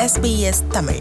SBS Tamil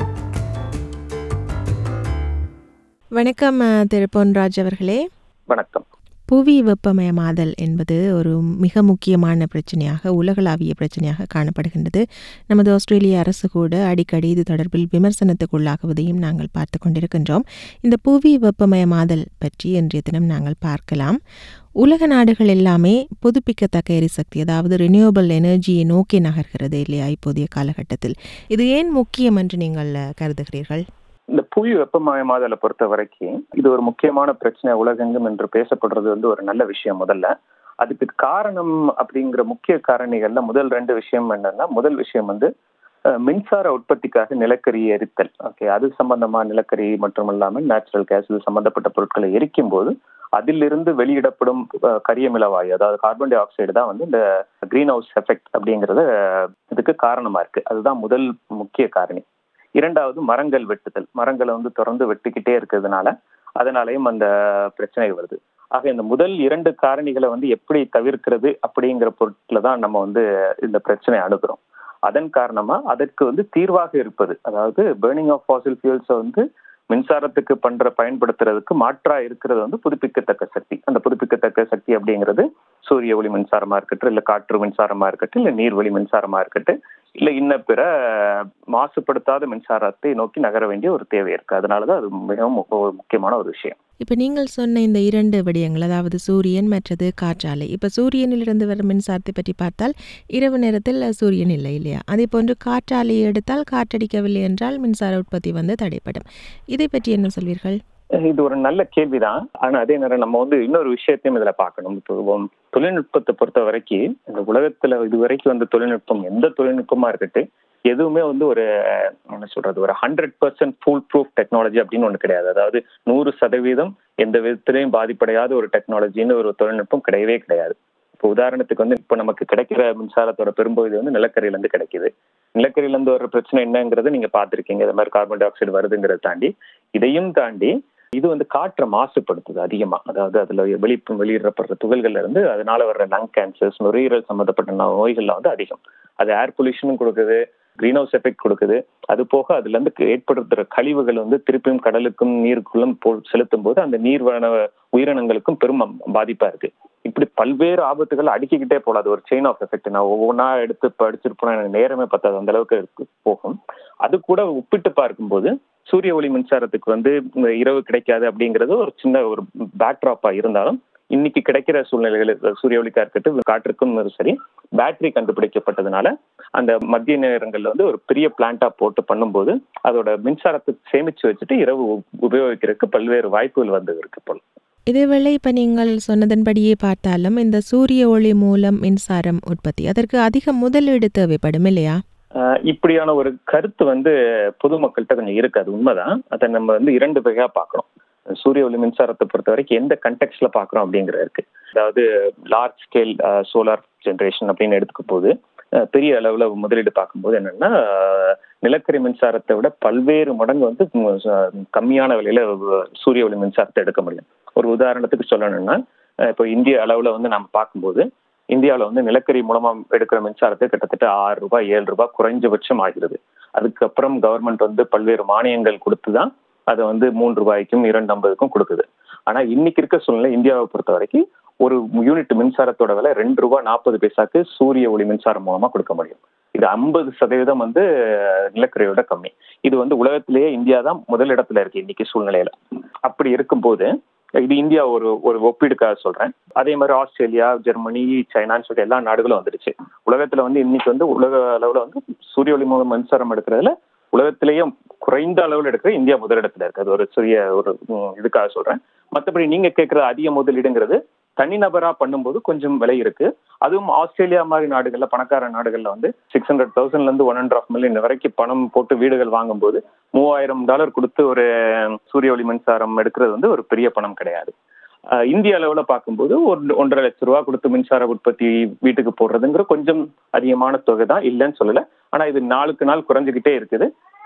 வணக்கம் அஹ், திரு பொன்ராஜ் அவர்களே வணக்கம் புவி வெப்பமயமாதல் என்பது ஒரு மிக முக்கியமான பிரச்சனையாக உலகளாவிய பிரச்சனையாக காணப்படுகின்றது நமது ஆஸ்திரேலிய அரசு கூட அடிக்கடி இது தொடர்பில் விமர்சனத்துக்குள்ளாகுவதையும் நாங்கள் பார்த்து கொண்டிருக்கின்றோம் இந்த புவி வெப்பமயமாதல் பற்றி இன்றைய தினம் நாங்கள் பார்க்கலாம் உலக நாடுகள் எல்லாமே புதுப்பிக்கத்தக்க எரிசக்தி அதாவது ரினியூவபிள் எனர்ஜியை நோக்கி நகர்கிறது இல்லையா இப்போதைய காலகட்டத்தில் இது ஏன் முக்கியம் என்று நீங்கள் அஹ், கருதுகிறீர்கள் இந்த புவி வெப்பமயமாதலை பொறுத்த வரைக்கும் இது ஒரு முக்கியமான பிரச்சனை உலகெங்கும் என்று பேசப்படுறது வந்து ஒரு நல்ல விஷயம் முதல்ல அதுக்கு காரணம் அப்படிங்கிற முக்கிய காரணிகள்ல முதல் ரெண்டு விஷயம் என்னன்னா முதல் விஷயம் வந்து அஹ், மின்சார உற்பத்திக்காக நிலக்கரி எரித்தல் ஓகே அது சம்பந்தமா நிலக்கரி மட்டும் இல்லாமல் நேச்சுரல் கேஸ் இது சம்பந்தப்பட்ட பொருட்களை எரிக்கும் போது அதிலிருந்து வெளியிடப்படும் அஹ், கரியமில வாயு அதாவது கார்பன் டை ஆக்சைடு தான் வந்து இந்த கிரீன் ஹவுஸ் எஃபெக்ட் அப்படிங்கறது அஹ், இதுக்கு காரணமா இருக்கு அதுதான் முதல் முக்கிய காரணி இரண்டாவது மரங்கள் வெட்டுதல் மரங்களை வந்து தொடர்ந்து வெட்டிக்கிட்டே இருக்கிறதுனால அதனாலையும் அந்த பிரச்சனை வருது ஆக இந்த முதல் இரண்டு காரணிகளை வந்து எப்படி தவிர்க்கிறது அப்படிங்கிற பொருட்களை தான் நம்ம வந்து இந்த பிரச்சனை அணுகிறோம் அதன் காரணமா அதற்கு வந்து தீர்வாக இருப்பது அதாவது பேர்னிங் ஆஃப் ஃபாசில் ஃபியூல்ஸை வந்து மின்சாரத்துக்கு பண்ற பயன்படுத்துறதுக்கு மாற்றா இருக்கிறது வந்து புதுப்பிக்கத்தக்க சக்தி அந்த புதுப்பிக்கத்தக்க சக்தி அப்படிங்கிறது சூரிய ஒளி மின்சாரமா இருக்கட்டும் இல்ல காற்று மின்சாரமா இருக்கட்டும் இல்ல நீர்வழி மின்சாரமா இருக்கட்டும் இல்ல இன்ன பிற மாசுபடுத்தாத மின்சாரத்தை நோக்கி நகர வேண்டிய ஒரு தேவை இருக்கு அதனாலதான் அது மிகவும் முக்க- ஒரு முக்கியமான ஒரு விஷயம் இப்போ நீங்கள் சொன்ன இந்த இரண்டு விடயங்கள் அதாவது சூரியன் மற்றது காற்றாலை இப்போ சூரியனிலிருந்து வரும் மின்சாரத்தை பற்றி பார்த்தால் இரவு நேரத்தில் சூரியன் இல்லை இல்லையா அதே போன்று காற்றாலையை எடுத்தால் காற்றடிக்கவில்லை என்றால் மின்சார உற்பத்தி வந்து தடைப்படும் இதை பற்றி என்ன சொல்வீர்கள் இது ஒரு நல்ல கேள்விதான் ஆனா அதே நேரம் நம்ம வந்து இன்னொரு விஷயத்தையும் இதுல பார்க்கணும் இப்போ தொழில்நுட்பத்தை பொறுத்த வரைக்கும் இந்த உலகத்துல இது வரைக்கும் வந்த தொழில்நுட்பம் எந்த தொழில்நுட்பமா இருக்கட்டும் எதுவுமே வந்து ஒரு என்ன சொல்றது ஒரு hundred percent foolproof technology அப்படின்னு ஒண்ணு கிடையாது அதாவது நூறு சதவீதம் எந்த விதத்திலையும் பாதிப்படையாத ஒரு டெக்னாலஜின்னு ஒரு தொழில்நுட்பம் கிடையவே கிடையாது இப்போ உதாரணத்துக்கு வந்து இப்போ நமக்கு கிடைக்கிற மின்சாரத்தோட பெரும்பகுதி வந்து நிலக்கரியில இருந்து கிடைக்குது நிலக்கரியில இருந்து வர பிரச்சனை என்னங்கிறது நீங்க பார்த்திருக்கீங்க இந்த மாதிரி கார்பன் டை ஆக்சைடு வருதுங்கிறத தாண்டி இதையும் தாண்டி இது வந்து காற்றை மாசுபடுத்துது அதிகமா அதாவது அதுல வெளி வெளியிடப்படுற துகள்கள்ல இருந்து அதனால வர்ற லங் கேன்சர்ஸ் நுரையீரல் சம்பந்தப்பட்ட நோய்கள்லாம் வந்து அதிகம் அது ஏர் பொல்யூஷனும் கொடுக்குது கிரீன் ஹவுஸ் எஃபெக்ட் கொடுக்குது அது போக அதுல இருந்து ஏற்படுத்துற கழிவுகள் வந்து திருப்பியும் கடலுக்கும் நீருக்குள்ளும் போ செலுத்தும் போது அந்த நீர்வள உயிரினங்களுக்கும் பெரும் பாதிப்பா இருக்கு இப்படி பல்வேறு ஆபத்துகள் அடுக்கிக்கிட்டே போகலாம் அது ஒரு செயின் ஆஃப் எஃபெக்ட் நான் ஒவ்வொன்றா எடுத்து படிச்சிட்டு போனா எனக்கு நேரமே பத்தாது அந்த அளவுக்கு இருக்கு போகும் அது கூட ஒப்பிட்டு பார்க்கும்போது சூரிய ஒளி மின்சாரத்துக்கு வந்து இந்த இரவு கிடைக்காது அப்படிங்கிறது ஒரு சின்ன ஒரு பேக்ட்ராப்பா இருந்தாலும் இன்னைக்கு கிடைக்கிற சூழ்நிலைகள் சூரிய ஒளிக்கா இருக்கட்டும் காற்றுக்கும் சரி பேட்டரி கண்டுபிடிக்கப்பட்டதுனால அந்த மத்திய நேரங்கள்ல வந்து ஒரு பெரிய பிளான்டா போட்டு பண்ணும்போது அதோட மின்சாரத்தை சேமிச்சு வச்சுட்டு இரவு உ- உபயோகிக்கிறதுக்கு பல்வேறு வாய்ப்புகள் வந்து இருக்கு போல இதேவேளை இப்போ நீங்கள் சொன்னதன்படியே பார்த்தாலும் இந்த சூரிய ஒளி மூலம் மின்சாரம் உற்பத்தி அதற்கு அதிக முதலீடு தேவைப்படும் இல்லையா ஆஹ் இப்படியான ஒரு கருத்து வந்து பொதுமக்கள்கிட்ட கொஞ்சம் இருக்கு அது உண்மைதான் அதை நம்ம வந்து இரண்டு வகையா பார்க்கணும் சூரிய ஒளி மின்சாரத்தை பொறுத்த வரைக்கும் எந்த கண்டெக்ட்ல பார்க்கறோம் அப்படிங்கிறது இருக்கு அதாவது லார்ஜ் ஸ்கேல் சோலார் ஜென்ரேஷன் அப்படின்னு எடுத்துக்க போது அஹ் பெரிய அளவுல முதலீடு பார்க்கும்போது என்னன்னா அஹ் நிலக்கரி மின்சாரத்தை விட பல்வேறு மடங்கு வந்து உம், ச- கம்மியான விலையில சூரிய ஒளி மின்சாரத்தை எடுக்க முடியும் ஒரு உதாரணத்துக்கு சொல்லணும்னா அஹ் இப்போ இந்திய அளவுல வந்து நம்ம பார்க்கும்போது இந்தியாவில் வந்து நிலக்கரி மூலமா எடுக்கிற மின்சாரத்தை கிட்டத்தட்ட ஆறு ரூபாய் ஏழு ரூபாய் குறைஞ்சபட்சம் ஆகிறது அதுக்கப்புறம் கவர்மெண்ட் வந்து பல்வேறு மானியங்கள் கொடுத்து தான் அதை வந்து மூன்று ரூபாய்க்கும் இரண்டு ஐம்பதுக்கும் கொடுக்குது ஆனா இன்னைக்கு இருக்க சூழ்நிலை இந்தியாவை பொறுத்த வரைக்கும் ஒரு யூனிட் மின்சாரத்தோட விலை ரெண்டு ரூபாய் நாற்பது பைசாக்கு சூரிய ஒளி மின்சாரம் மூலமா கொடுக்க முடியும் இது ஐம்பது சதவீதம் வந்து நிலக்கரியோட கம்மி இது வந்து உலகத்திலேயே இந்தியா தான் முதல் இடத்துல இருக்கு இன்னைக்கு சூழ்நிலையில அப்படி இருக்கும்போது இது இந்தியா ஒரு ஒரு ஒப்பீடுக்காக சொல்றேன் அதே மாதிரி ஆஸ்திரேலியா ஜெர்மனி சைனான்னு சொல்லிட்டு எல்லா நாடுகளும் வந்துருச்சு உலகத்துல வந்து இன்னைக்கு வந்து உலக அளவுல வந்து சூரிய ஒளி மூலம் மின்சாரம் எடுக்கிறதுல உலகத்திலேயே குறைந்த அளவில் எடுக்கிற இந்தியா முதலிடத்துல இருக்கு அது ஒரு சிறிய ஒரு உம், இதுக்காக சொல்றேன் மற்றபடி நீங்க கேட்கிற அதிக முதலீடுங்கிறது தனிநபரா பண்ணும்போது கொஞ்சம் விலை இருக்கு அதுவும் ஆஸ்திரேலியா மாதிரி நாடுகள்ல பணக்கார நாடுகள்ல வந்து சிக்ஸ் ஹண்ட்ரட் தௌசண்ட்ல இருந்து ஒன் அண்ட் ஆஃப் மில்லியன் வரைக்கும் பணம் போட்டு வீடுகள் வாங்கும்போது மூவாயிரம் டாலர் கொடுத்து ஒரு சூரிய ஒளி மின்சாரம் எடுக்கிறது வந்து ஒரு பெரிய பணம் கிடையாது அஹ் இந்திய அளவுல பார்க்கும்போது ஒரு ஒன்றரை லட்ச ரூபா கொடுத்து மின்சார உற்பத்தி வீட்டுக்கு போடுறதுங்கிற கொஞ்சம் அதிகமான தொகை தான் இல்லைன்னு சொல்லல ஆனா இது நாளுக்கு நாள் குறைஞ்சுக்கிட்டே இருக்குது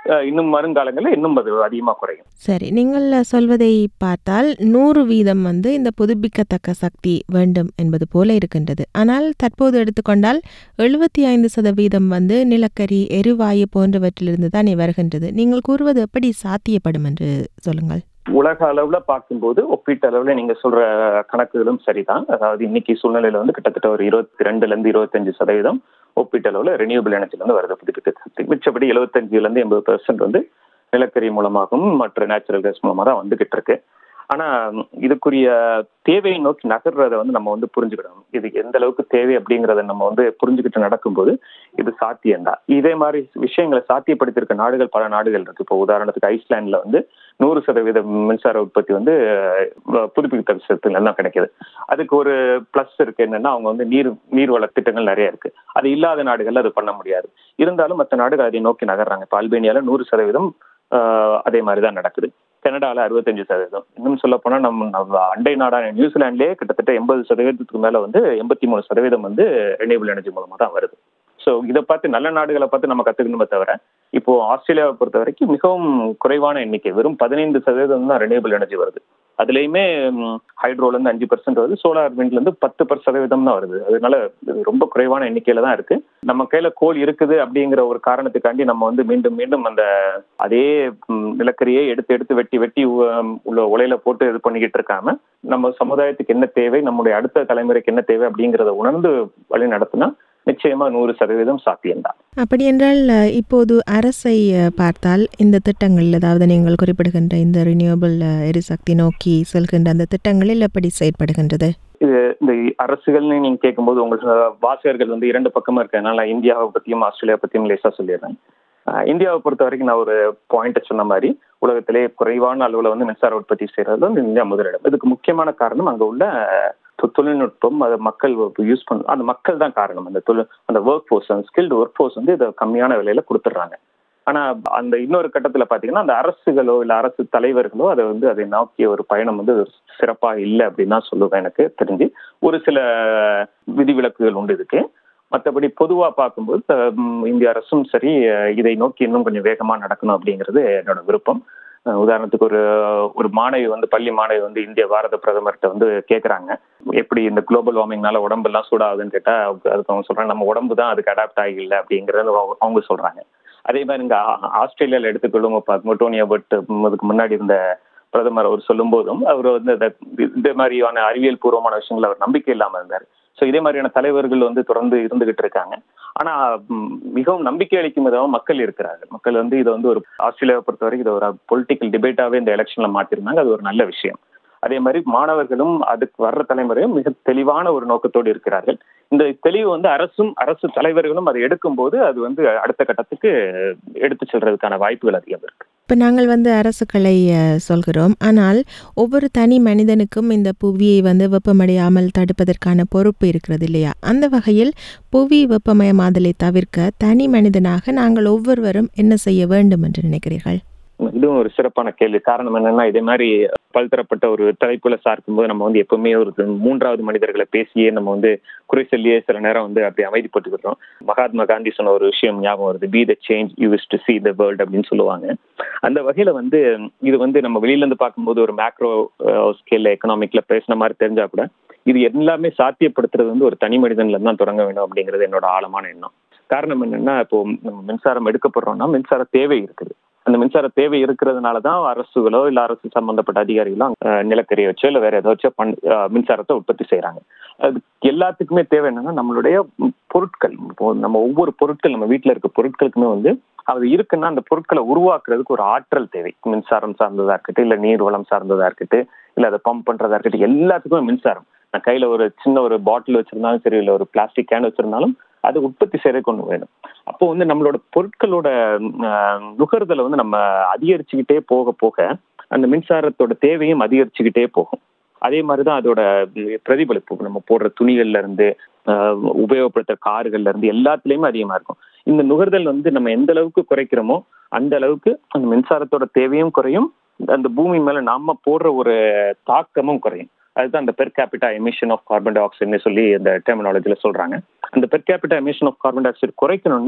அஹ், இன்னும் வருங்காலங்களில் இன்னும் அது அதிகமாக குறையும் சரி நீங்கள் சொல்வதை பார்த்தால் நூறு வீதம் வந்து இந்த புதுப்பிக்கத்தக்க சக்தி வேண்டும் என்பது போல இருக்கின்றது ஆனால் தற்போது எடுத்துக்கொண்டால் எழுபத்தி ஐந்து சதவீதம் வந்து நிலக்கரி எரிவாயு போன்றவற்றிலிருந்து தானே வருகின்றது நீங்கள் கூறுவது எப்படி சாத்தியப்படும் என்று சொல்லுங்கள் உலக அளவுல பார்க்கும்போது ஒப்பீட்டு அளவுல நீங்க சொல்ற கணக்குகளும் சரிதான் அதாவது இன்னைக்கு சூழ்நிலையில வந்து கிட்டத்தட்ட ஒரு இருபத்தி ரெண்டுல இருந்து இருபத்தஞ்சு சதவீதம் ஒப்பீட்டு அளவுல ரெனியூபிள் எனர்ஜில இருந்து வருது புதுப்பிக்க சக்தி மிச்சப்படி எழுபத்தஞ்சுல இருந்து எண்பது பெர்சென்ட் வந்து நிலக்கரி மூலமாகவும் மற்ற நேச்சுரல் கேஸ் மூலமா தான் வந்துகிட்டு இருக்கு ஆனா ம், இதுக்குரிய தேவையை நோக்கி நகர்றதை வந்து நம்ம வந்து புரிஞ்சுக்கிடணும் இது எந்த அளவுக்கு தேவை அப்படிங்கறத நம்ம வந்து புரிஞ்சுக்கிட்டு நடக்கும்போது இது சாத்தியம்தான் இதே மாதிரி விஷயங்களை சாத்தியப்படுத்தியிருக்க நாடுகள் பல நாடுகள் இருக்கு இப்போ உதாரணத்துக்கு ஐஸ்லாண்ட்ல வந்து நூறு சதவீத மின்சார உற்பத்தி வந்து அஹ், புதுப்பிக்கத்தக்க சக்தியில தான் கிடைக்குது அதுக்கு ஒரு பிளஸ் இருக்கு என்னன்னா அவங்க வந்து நீர் நீர்வள திட்டங்கள் நிறைய இருக்கு அது இல்லாத நாடுகள்ல அது பண்ண முடியாது இருந்தாலும் மற்ற நாடுகள் அதை நோக்கி நகர்றாங்க இப்போ அல்பேனியால நூறு சதவீதம் ஆஹ், அதே மாதிரி தான் நடக்குது கனடால அறுபத்தஞ்சு சதவீதம் இன்னும் சொல்ல போனா நம்ம நம்ம அண்டை நாடான நியூசிலாண்ட்லயே கிட்டத்தட்ட எண்பது சதவீதத்துக்கு மேல வந்து எண்பத்தி மூணு சதவீதம் வந்து ரெனியூபிள் எனர்ஜி மூலமா தான் வருது ஸோ இதை பார்த்து நல்ல நாடுகளை பார்த்து நம்ம கத்துக்கணுமே தவிர இப்போ ஆஸ்திரேலியாவை பொறுத்த வரைக்கும் மிகவும் குறைவான எண்ணிக்கை வெறும் பதினைந்து சதவீதம் தான் ரெனியூபிள் எனர்ஜி வருது அதுலயுமே ஹைட்ரோல இருந்து அஞ்சு பர்சன்ட் வருது சோலார் விண்ட்ல இருந்து பத்து பர் சதவீதம் தான் வருது அதனால இது ரொம்ப குறைவான எண்ணிக்கையில தான் இருக்கு நம்ம கையில கோல் இருக்குது அப்படிங்கிற ஒரு காரணத்துக்காண்டி நம்ம வந்து மீண்டும் மீண்டும் அந்த அதே ம், நிலக்கரியை எடுத்து எடுத்து வெட்டி வெட்டி உ- உள்ள உலையில போட்டு இது பண்ணிக்கிட்டு இருக்காம நம்ம சமுதாயத்துக்கு என்ன தேவை நம்முடைய அடுத்த தலைமுறைக்கு என்ன தேவை அப்படிங்கறத உணர்ந்து வழி நடத்தினா நிச்சயமா நூறு சதவீதம் சாத்தியம்தான் அப்படி என்றால் அஹ், இப்போது அரசை அஹ், பார்த்தால் இந்த திட்டங்கள் அதாவது நீங்கள் குறிப்பிடுகின்ற இந்த ரினியூவபிள் எரிசக்தி நோக்கி செல்கின்ற அந்த திட்டங்களில் எப்படி செயற்படுகின்றது இது இந்த அரசுகள்னு நீங்க கேட்கும்போது உங்களுக்கு வாசகர்கள் வந்து இரண்டு பக்கமா இருக்கனால இந்தியாவை பத்தியும் ஆஸ்திரேலியா பத்தியும் லேசா சொல்லிடுறேன் ஆஹ் இந்தியாவை பொறுத்த வரைக்கும் நான் ஒரு பாயிண்ட் சொன்ன மாதிரி உலகத்திலே குறைவான அளவுல வந்து மின்சார உற்பத்தி செய்யறது வந்து இந்தியா முதலிடம் இதுக்கு முக்கியமான காரணம் அங்க உள்ள தொ- தொழில்நுட்பம் அதை மக்கள் யூஸ் பண்ண அந்த மக்கள் தான் காரணம் அந்த தொழில் அந்த ஒர்க் ஃபோர்ஸ் அந்த ஸ்கில்டு ஒர்க் ஃபோர்ஸ் வந்து இதை கம்மியான விலையில கொடுத்துட்றாங்க ஆனா அந்த இன்னொரு கட்டத்துல பாத்தீங்கன்னா அந்த அரசுகளோ இல்ல அரசு தலைவர்களோ அதை வந்து அதை நோக்கிய ஒரு பயணம் வந்து ஒரு சிறப்பா இல்லை அப்படின்னு தான் சொல்லுவேன் எனக்கு தெரிஞ்சு ஒரு சில விதிவிலக்குகள் உண்டு இதுக்கு மற்றபடி பொதுவா பார்க்கும்போது அஹ், ம், இந்திய அரசும் சரி அஹ், இதை நோக்கி இன்னும் கொஞ்சம் வேகமா நடக்கணும் அப்படிங்கிறது என்னோட விருப்பம் அஹ், உதாரணத்துக்கு ஒரு ஒரு மாணவி வந்து பள்ளி மாணவி வந்து இந்திய பாரத பிரதமர்கிட்ட வந்து கேக்குறாங்க எப்படி இந்த குளோபல் வார்மிங்னால உடம்பெல்லாம் சூடாகுதுன்னு கேட்டா அவங்க- அதுக்கு அவங்க சொல்றாங்க நம்ம உடம்பு தான் அதுக்கு அடாப்ட் ஆகல அப்படிங்கறது அவங்க- அவங்க சொல்றாங்க அதே மாதிரி இங்க ஆ- ஆஸ்திரேலியால எடுத்துக்கொள்ளும் பார்க்கும்போது டோனியா பட் அதுக்கு முன்னாடி இருந்த பிரதமர் அவர் சொல்லும் போதும் அவர் வந்து இந்த- இந்த மாதிரியான அறிவியல் பூர்வமான விஷயங்கள் அவர் நம்பிக்கை இல்லாம இருந்தார் ஸோ இதே மாதிரியான தலைவர்கள் வந்து தொடர்ந்து இருந்துகிட்டு இருக்காங்க ஆனா ம், மிகவும் நம்பிக்கை அளிக்கும் விதமாக மக்கள் இருக்கிறார்கள் மக்கள் வந்து இதை வந்து ஒரு ஆஸ்திரேலியாவை பொறுத்த வரைக்கும் இதை ஒரு பொலிட்டிக்கல் டிபேட்டாவே இந்த எலெக்ஷன்ல மாத்திருந்தாங்க அது ஒரு நல்ல விஷயம் அதே மாதிரி மாணவர்களும் அதுக்கு வர்ற தலைமுறையும் மிக தெளிவான ஒரு நோக்கத்தோடு இருக்கிறார்கள் இந்த தெளிவு வந்து அரசும் அரசு தலைவர்களும் அதை எடுக்கும்போது அது வந்து அடுத்த கட்டத்துக்கு எடுத்து செல்றதுக்கான வாய்ப்புகள் அதிகம் இருக்கு இப்போ நாங்கள் வந்து அரசுகளை அஹ், சொல்கிறோம் ஆனால் ஒவ்வொரு தனி மனிதனுக்கும் இந்த புவியை வந்து வெப்பமடையாமல் தடுப்பதற்கான பொறுப்பு இருக்கிறது இல்லையா அந்த வகையில் புவி வெப்பமயமாதலை தவிர்க்க தனி மனிதனாக நாங்கள் ஒவ்வொருவரும் என்ன செய்ய வேண்டும் என்று நினைக்கிறீர்கள் இதுவும் ஒரு சிறப்பான கேள்வி காரணம் என்னன்னா இதே மாதிரி பல்தரப்பட்ட ஒரு தலைப்புல சார்க்கும்போது நம்ம வந்து எப்பவுமே ஒரு மூன்றாவது மனிதர்களை பேசியே நம்ம வந்து குறை சொல்லியே சில நேரம் வந்து அப்படி அமைதிப்பட்டுக்கிறோம் மகாத்மா காந்தி சொன்ன ஒரு விஷயம் ஞாபகம் வருது be the change you wish to see the world அப்படின்னு சொல்லுவாங்க அந்த வகையில வந்து இது வந்து நம்ம வெளியில இருந்து பார்க்கும்போது ஒரு மேக்ரோ ஸ்கேல்ல எக்கனாமிக்ல பேசின மாதிரி தெரிஞ்சா கூட இது எல்லாமே சாத்தியப்படுத்துறது வந்து ஒரு தனி மனிதன்ல இருந்து தான் தொடங்க வேண்டும் அப்படிங்கிறது என்னோட ஆழமான எண்ணம் காரணம் என்னன்னா இப்போ நம்ம மின்சாரம் எடுக்கப்படுறோம்னா மின்சார தேவை இருக்குது அந்த மின்சார தேவை இருக்கிறதுனால தான் அரசுகளோ இல்ல அரசு சம்பந்தப்பட்ட அதிகாரிகளோ அஹ், நிலக்கரியை வச்சோ இல்ல வேற ஏதோ வச்சோ பண் அஹ், மின்சாரத்தை உற்பத்தி செய்யறாங்க அது எல்லாத்துக்குமே தேவை என்னன்னா நம்மளுடைய ம், பொருட்கள் இப்போ நம்ம ஒவ்வொரு பொருட்கள் நம்ம வீட்டுல இருக்க பொருட்களுக்குமே வந்து அது இருக்குன்னா அந்த பொருட்களை உருவாக்குறதுக்கு ஒரு ஆற்றல் தேவை மின்சாரம் சார்ந்ததா இருக்கட்டும் இல்ல நீர் வளம் சார்ந்ததா இருக்கட்டும் இல்ல அதை பம்ப் பண்றதா இருக்கட்டும் எல்லாத்துக்குமே மின்சாரம் நான் கையில ஒரு சின்ன ஒரு பாட்டில் வச்சிருந்தாலும் சரி இல்ல ஒரு பிளாஸ்டிக் கேன் வச்சிருந்தாலும் அது உற்பத்தி செய்யறதுக்கு ஒண்ணு வேணும் அப்போ வந்து நம்மளோட பொருட்களோட ஆஹ், நுகர்தலை வந்து நம்ம அதிகரிச்சுக்கிட்டே போக போக அந்த மின்சாரத்தோட தேவையும் அதிகரிச்சுக்கிட்டே போகும் அதே மாதிரிதான் அதோட பிரதிபலிப்பு நம்ம போடுற துணிகள்ல இருந்து ஆஹ், உபயோகப்படுத்துற கார்கள்ல இருந்து எல்லாத்துலயுமே அதிகமா இருக்கும் இந்த நுகர்தல் வந்து நம்ம எந்த அளவுக்கு குறைக்கிறோமோ அந்த அளவுக்கு அந்த மின்சாரத்தோட தேவையும் குறையும் அந்த பூமி மேல நாம போடுற ஒரு தாக்கமும் குறையும் அதுதான் அந்த per capita emission of carbon டை ஆக்சைடுன்னு சொல்லி இந்த டெர்மினாலஜில சொல்றாங்க அந்த per capita emission of carbon dioxide குறைக்கணும்னா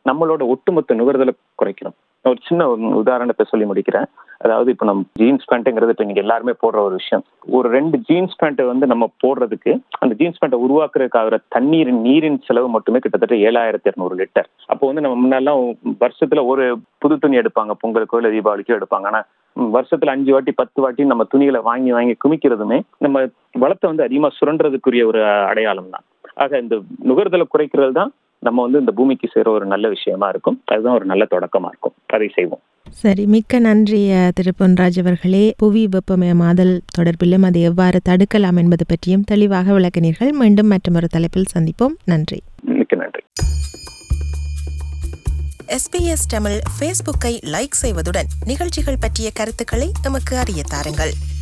நம்மளோட ஒட்டுமொத்த நுகர்தலை குறைக்கணும் ஒரு சின்ன ஒரு உதாரணத்தை சொல்லி முடிக்கிறேன் அதாவது இப்போ நம்ம ஜீன்ஸ் பேண்ட்டுங்கிறது இப்போ நீங்க எல்லாருமே போடுற ஒரு விஷயம் ஒரு ரெண்டு ஜீன்ஸ் பேண்ட்டை வந்து நம்ம போடுறதுக்கு அந்த ஜீன்ஸ் பேண்ட்டை உருவாக்குறதுக்காகிற தண்ணீர் நீரின் செலவு மட்டுமே கிட்டத்தட்ட ஏழாயிரத்தி இரநூறு லிட்டர் அப்போ வந்து நம்ம முன்னெல்லாம் வருஷத்துல ஒரு புது துணி எடுப்பாங்க பொங்கலுக்கோ இல்லை தீபாவளிக்கோ எடுப்பாங்க ஆனா ம், வருஷத்துல அஞ்சு வாட்டி பத்து வாட்டி நம்ம துணிகளை வாங்கி வாங்கி குமிக்கிறதுமே நம்ம வளத்தை வந்து அதிகமா சுரண்டுறதுக்குரிய ஒரு அடையாளம் தான் ஆக இந்த நுகர்தலை குறைக்கிறது தான் நம்ம வந்து இந்த பூமிக்கு சேர ஒரு நல்ல விஷயமா இருக்கும் அதுதான் ஒரு நல்ல தொடக்கமா இருக்கும் அதை செய்வோம் சரி மிக்க நன்றி அஹ், திரு பொன்ராஜ் அவர்களே புவி வெப்பமயமாதல் தொடர்பிலும் அதை எவ்வாறு தடுக்கலாம் என்பது பற்றியும் தெளிவாக விளக்கினீர்கள் மீண்டும் மற்றொரு தலைப்பில் சந்திப்போம் நன்றி மிக்க நன்றி எஸ்பிஎஸ் தமிழ் ஃபேஸ்புக்கை லைக் செய்வதுடன் நிகழ்ச்சிகள் பற்றிய கருத்துக்களை எமக்கு அறிய தாருங்கள்